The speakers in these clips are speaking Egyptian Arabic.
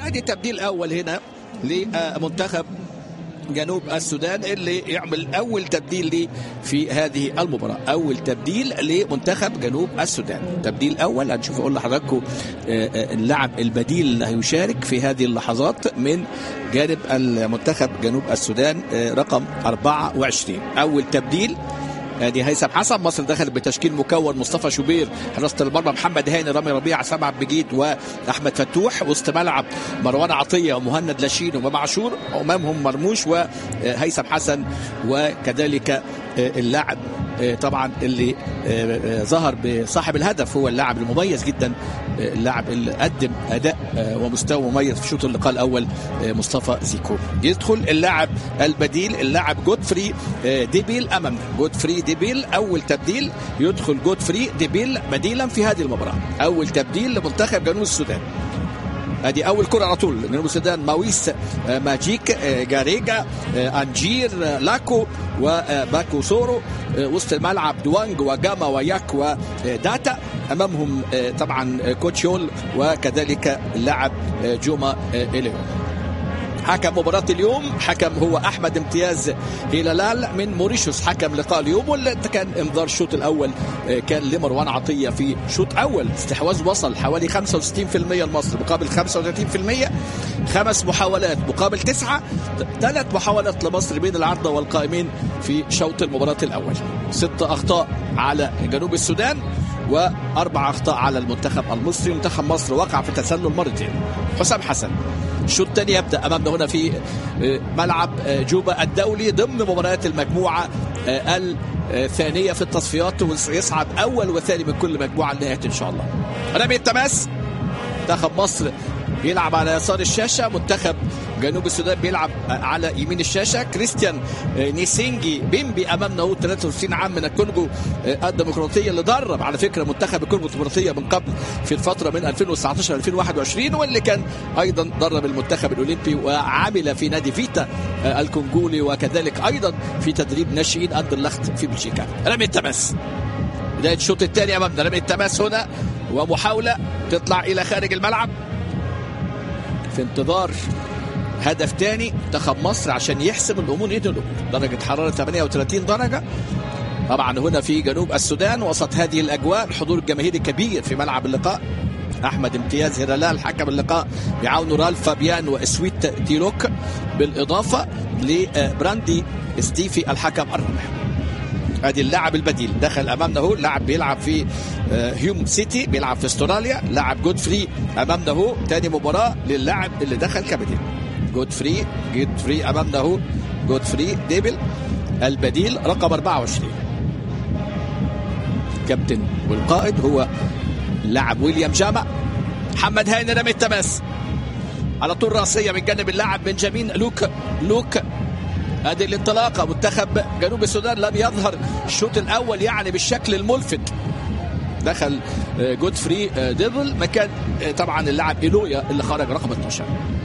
ادي تبديل اول هنا لمنتخب جنوب السودان اللي يعمل اول تبديل لي في هذه المباراه اول تبديل لمنتخب جنوب السودان تبديل اول هنشوف اقول لحضراتكم اللاعب البديل اللي هيشارك في هذه اللحظات من جانب المنتخب جنوب السودان رقم 24 اول تبديل ادي هيثم حسن مصر دخل بتشكيل مكون مصطفى شوبير حراسه المرمى محمد هاني رامي ربيع سامع عبد المجيد واحمد فتوح وسط ملعب مروان عطيه ومهند لاشين وامام عاشور امامهم مرموش وهيثم حسن وكذلك اللاعب طبعا اللي ظهر بصاحب الهدف هو اللاعب المميز جدا اللاعب اللي قدم اداء ومستوى مميز في شوط اللقاء الاول مصطفى زيكو يدخل اللاعب البديل اللاعب جودفري ديبيل امامنا جودفري ديبيل اول تبديل يدخل جودفري ديبيل بديلا في هذه المباراه اول تبديل لمنتخب جنوب السودان ادي اول كره على طول جنوب السودان ماويس ماجيك جاريجا انجير لاكو وباكو سورو وسط الملعب دوانج وجاما وياك وداتا امامهم طبعا كوتشيول وكذلك اللاعب جوما اليو حكم مباراة اليوم حكم هو أحمد امتياز هلال من موريشيوس حكم لقاء اليوم واللي كان انذار الشوط الأول كان لمروان عطية في شوط أول استحواذ وصل حوالي 65% لمصر مقابل 35% خمس محاولات مقابل تسعة ثلاث محاولات لمصر بين العارضة والقائمين في شوط المباراة الأول ست أخطاء على جنوب السودان وأربع أخطاء على المنتخب المصري منتخب مصر وقع في تسلل مرتين حسام حسن الشوط الثاني يبدا امامنا هنا في ملعب جوبا الدولي ضمن مباريات المجموعه الثانيه في التصفيات ويصعد اول وثاني من كل مجموعه لنهايه ان شاء الله. رمي التماس منتخب مصر بيلعب على يسار الشاشه منتخب جنوب السودان بيلعب على يمين الشاشه كريستيان نيسينجي بيمبي امامنا هو 63 عام من الكونغو الديمقراطيه اللي درب على فكره منتخب الكونغو الديمقراطيه من قبل في الفتره من 2019 2021 واللي كان ايضا درب المنتخب الاولمبي وعمل في نادي فيتا الكونغولي وكذلك ايضا في تدريب ناشئين اندرلخت في بلجيكا رمي التماس بدايه الشوط الثاني امامنا رمي التماس هنا ومحاوله تطلع الى خارج الملعب في انتظار هدف تاني منتخب مصر عشان يحسم الامور ايه الامور درجه حراره 38 درجه طبعا هنا في جنوب السودان وسط هذه الاجواء الحضور الجماهيري كبير في ملعب اللقاء احمد امتياز هلال حكم اللقاء بعون رالف فابيان واسويت تيروك بالاضافه لبراندي ستيفي الحكم الرابع ادي اللاعب البديل دخل امامنا اهو اللاعب بيلعب في هيوم سيتي بيلعب في استراليا لاعب جود فري امامنا اهو تاني مباراه للاعب اللي دخل كبديل جود فري جود فري امامنا اهو جود فري ديبل البديل رقم 24 كابتن والقائد هو اللاعب ويليام جامع محمد هاني رمي التماس على طول راسيه من جانب اللاعب بنجامين لوك لوك ادي الانطلاقه منتخب جنوب السودان لم يظهر الشوط الاول يعني بالشكل الملفت دخل جودفري ديفل مكان طبعا اللاعب ايلويا اللي خرج رقم 12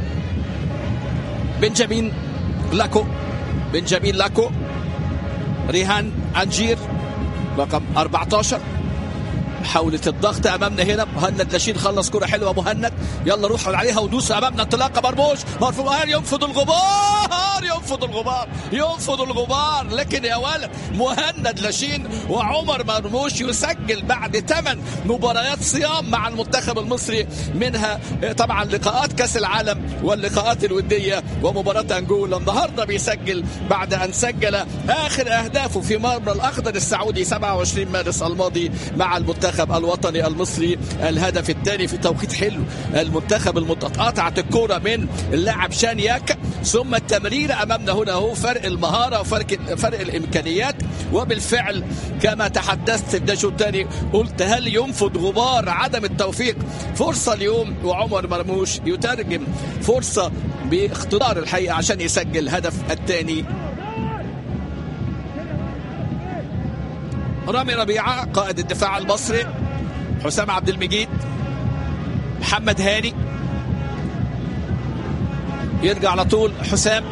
بنجامين لاكو بنجامين لاكو ريهان انجير رقم 14 محاولة الضغط أمامنا هنا مهند لاشين خلص كرة حلوة مهند يلا روح عليها ودوس أمامنا انطلاقة مرموش مرفوع ينفض الغبار ينفض الغبار ينفض الغبار لكن يا ولد مهند لاشين وعمر مرموش يسجل بعد ثمان مباريات صيام مع المنتخب المصري منها طبعا لقاءات كأس العالم واللقاءات الودية ومباراة أنجولا النهاردة بيسجل بعد أن سجل آخر أهدافه في مرمى الأخضر السعودي 27 مارس الماضي مع المنتخب المنتخب الوطني المصري الهدف الثاني في توقيت حلو المنتخب المتقاطعة الكرة من اللاعب شانياك ثم التمرير امامنا هنا هو فرق المهاره وفرق فرق الامكانيات وبالفعل كما تحدثت في الشوط الثاني قلت هل ينفض غبار عدم التوفيق فرصه اليوم وعمر مرموش يترجم فرصه باختبار الحقيقه عشان يسجل هدف الثاني رامي ربيعه قائد الدفاع المصري حسام عبد المجيد محمد هاني يرجع على طول حسام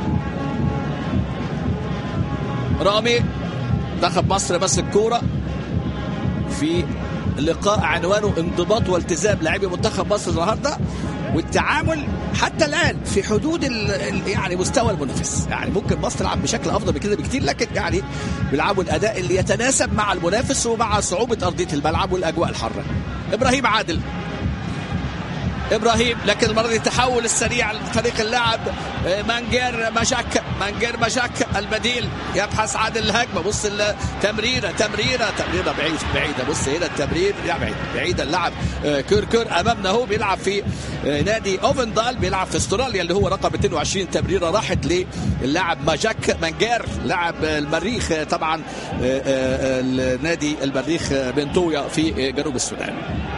رامي منتخب مصر ماسك كوره في لقاء عنوانه انضباط والتزام لاعبي منتخب مصر النهارده والتعامل حتى الان في حدود ال ال يعني مستوى المنافس يعني ممكن مصر تلعب بشكل افضل من كده بكتير لكن يعني بيلعبوا الاداء اللي يتناسب مع المنافس ومع صعوبه ارضيه الملعب والاجواء الحاره ابراهيم عادل ابراهيم لكن المره دي التحول السريع لطريق اللعب مانجير مشاك مانجير مشاك البديل يبحث عن الهجمه بص التمريره تمريره تمريره بعيد بعيده بص هنا التمرير يا بعيد بعيد اللاعب كيركر امامنا هو بيلعب في نادي اوفندال بيلعب في استراليا اللي هو رقم 22 تمريره راحت للاعب ماجاك مانجير لاعب المريخ طبعا نادي المريخ بنتويا في جنوب السودان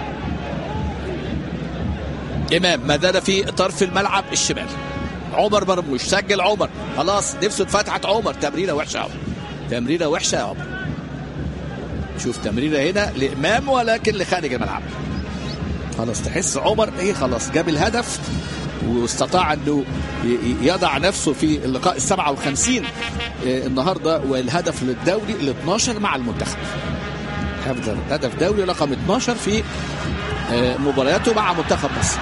امام ما زال في طرف الملعب الشمال عمر مرموش سجل عمر خلاص نفسه اتفتحت عمر تمريره وحشه عمر تمريره وحشه يا عمر شوف تمريره هنا لامام ولكن لخارج الملعب خلاص تحس عمر ايه خلاص جاب الهدف واستطاع انه يضع نفسه في اللقاء ال 57 النهارده والهدف للدوري ال 12 مع المنتخب هدف دوري رقم 12 في مبارياته مع منتخب مصر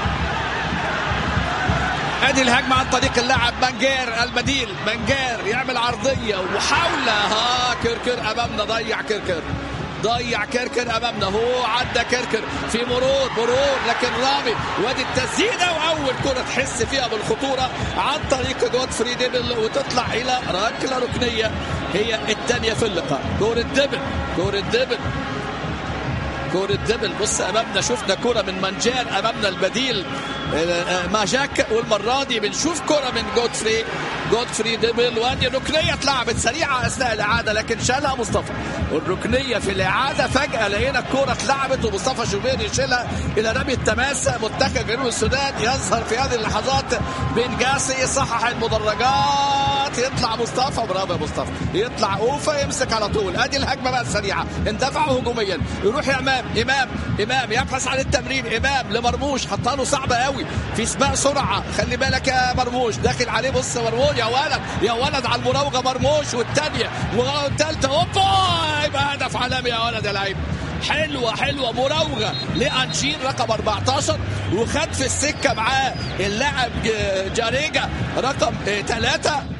ادي الهجمه عن طريق اللاعب مانجير البديل مانجير يعمل عرضيه وحاول ها كركر امامنا ضيع كركر ضيع كركر امامنا هو عدى كركر في مرور مرور لكن رامي وادي التسديده واول كره تحس فيها بالخطوره عن طريق جودفري ديبل وتطلع الى ركله ركنيه هي الثانيه في اللقاء كوره ديبل كوره ديبل كورة دبل بص امامنا شفنا كرة من منجان امامنا البديل ماجاك والمرة دي بنشوف كرة من جودفري جودفري دبل وادي الركنية اتلعبت سريعة اثناء الاعادة لكن شالها مصطفى الركنية في الاعادة فجأة لقينا الكرة اتلعبت ومصطفى شوبير يشيلها الى رمي التماس منتخب جنوب السودان يظهر في هذه اللحظات بنجاسي يصحح المدرجات يطلع مصطفى برافو يا مصطفى يطلع اوفا يمسك على طول ادي الهجمه بقى السريعه اندفعوا هجوميا يروح يا امام امام امام يبحث عن التمرير امام لمرموش حطها له صعبه قوي في سباق سرعه خلي بالك يا مرموش داخل عليه بص مرموش يا ولد يا ولد على المراوغه مرموش والثانيه والثالثه اوبا يبقى هدف عالمي يا ولد يا لعيب حلوه حلوه مراوغه لانشير رقم 14 وخد في السكه معاه اللاعب جاريجا رقم ثلاثه